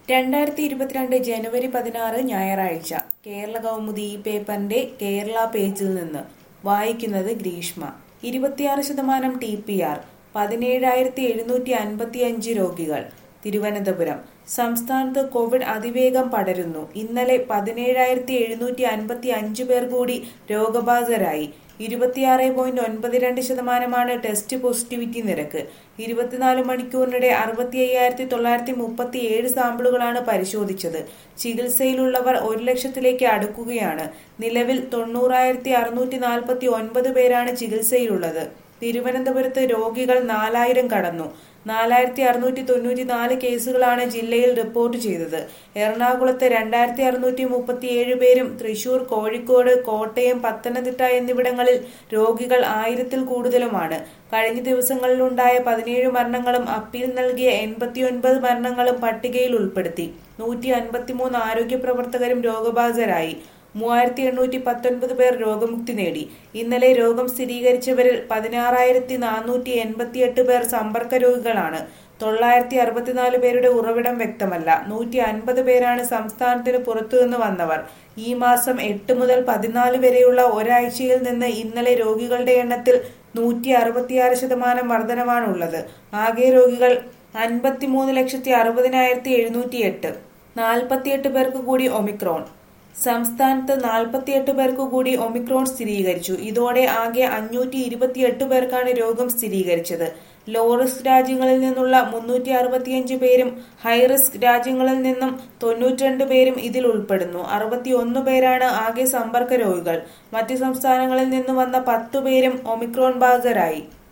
രണ്ടായിരത്തി ഇരുപത്തിരണ്ട് ജനുവരി പതിനാറ് ഞായറാഴ്ച കേരള കൗമുദി ഈ പേപ്പറിന്റെ കേരള പേജിൽ നിന്ന് വായിക്കുന്നത് ഗ്രീഷ്മ ഇരുപത്തിയാറ് ശതമാനം ടി പി ആർ പതിനേഴായിരത്തി എഴുന്നൂറ്റി അൻപത്തി അഞ്ച് രോഗികൾ തിരുവനന്തപുരം സംസ്ഥാനത്ത് കോവിഡ് അതിവേഗം പടരുന്നു ഇന്നലെ പതിനേഴായിരത്തി എഴുന്നൂറ്റി അൻപത്തി അഞ്ച് പേർ കൂടി രോഗബാധിതരായി ഇരുപത്തിയാറ് പോയിന്റ് ഒൻപത് രണ്ട് ശതമാനമാണ് ടെസ്റ്റ് പോസിറ്റിവിറ്റി നിരക്ക് ഇരുപത്തിനാല് മണിക്കൂറിനിടെ അറുപത്തി അയ്യായിരത്തി തൊള്ളായിരത്തി മുപ്പത്തി ഏഴ് സാമ്പിളുകളാണ് പരിശോധിച്ചത് ചികിത്സയിലുള്ളവർ ഒരു ലക്ഷത്തിലേക്ക് അടുക്കുകയാണ് നിലവിൽ തൊണ്ണൂറായിരത്തി അറുന്നൂറ്റി നാൽപ്പത്തി ഒൻപത് പേരാണ് ചികിത്സയിലുള്ളത് തിരുവനന്തപുരത്ത് രോഗികൾ നാലായിരം കടന്നു നാലായിരത്തി അറുന്നൂറ്റി തൊണ്ണൂറ്റി നാല് കേസുകളാണ് ജില്ലയിൽ റിപ്പോർട്ട് ചെയ്തത് എറണാകുളത്ത് രണ്ടായിരത്തി അറുന്നൂറ്റി മുപ്പത്തിയേഴ് പേരും തൃശൂർ കോഴിക്കോട് കോട്ടയം പത്തനംതിട്ട എന്നിവിടങ്ങളിൽ രോഗികൾ ആയിരത്തിൽ കൂടുതലുമാണ് കഴിഞ്ഞ ദിവസങ്ങളിലുണ്ടായ പതിനേഴ് മരണങ്ങളും അപ്പീൽ നൽകിയ എൺപത്തിയൊൻപത് മരണങ്ങളും പട്ടികയിൽ ഉൾപ്പെടുത്തി നൂറ്റി അൻപത്തിമൂന്ന് ആരോഗ്യ പ്രവർത്തകരും രോഗബാധിതരായി മൂവായിരത്തി എണ്ണൂറ്റി പത്തൊൻപത് പേർ രോഗമുക്തി നേടി ഇന്നലെ രോഗം സ്ഥിരീകരിച്ചവരിൽ പതിനാറായിരത്തി നാനൂറ്റി എൺപത്തിയെട്ട് പേർ സമ്പർക്ക രോഗികളാണ് തൊള്ളായിരത്തി അറുപത്തിനാല് പേരുടെ ഉറവിടം വ്യക്തമല്ല നൂറ്റി അൻപത് പേരാണ് സംസ്ഥാനത്തിന് പുറത്തുനിന്ന് വന്നവർ ഈ മാസം എട്ട് മുതൽ പതിനാല് വരെയുള്ള ഒരാഴ്ചയിൽ നിന്ന് ഇന്നലെ രോഗികളുടെ എണ്ണത്തിൽ നൂറ്റി അറുപത്തിയാറ് ശതമാനം വർധനവാണുള്ളത് ആകെ രോഗികൾ അൻപത്തിമൂന്ന് ലക്ഷത്തി അറുപതിനായിരത്തി എഴുന്നൂറ്റി എട്ട് നാൽപ്പത്തിയെട്ട് പേർക്ക് കൂടി ഒമിക്രോൺ സംസ്ഥാനത്ത് നാൽപ്പത്തിയെട്ട് പേർക്ക് കൂടി ഒമിക്രോൺ സ്ഥിരീകരിച്ചു ഇതോടെ ആകെ അഞ്ഞൂറ്റി ഇരുപത്തിയെട്ട് പേർക്കാണ് രോഗം സ്ഥിരീകരിച്ചത് ലോ റിസ്ക് രാജ്യങ്ങളിൽ നിന്നുള്ള മുന്നൂറ്റി അറുപത്തിയഞ്ച് പേരും ഹൈറിസ്ക് രാജ്യങ്ങളിൽ നിന്നും തൊണ്ണൂറ്റിരണ്ട് പേരും ഇതിൽ ഉൾപ്പെടുന്നു അറുപത്തിയൊന്ന് പേരാണ് ആകെ സമ്പർക്ക രോഗികൾ മറ്റ് സംസ്ഥാനങ്ങളിൽ നിന്ന് വന്ന പത്തു പേരും ഒമിക്രോൺ ബാധിതരായി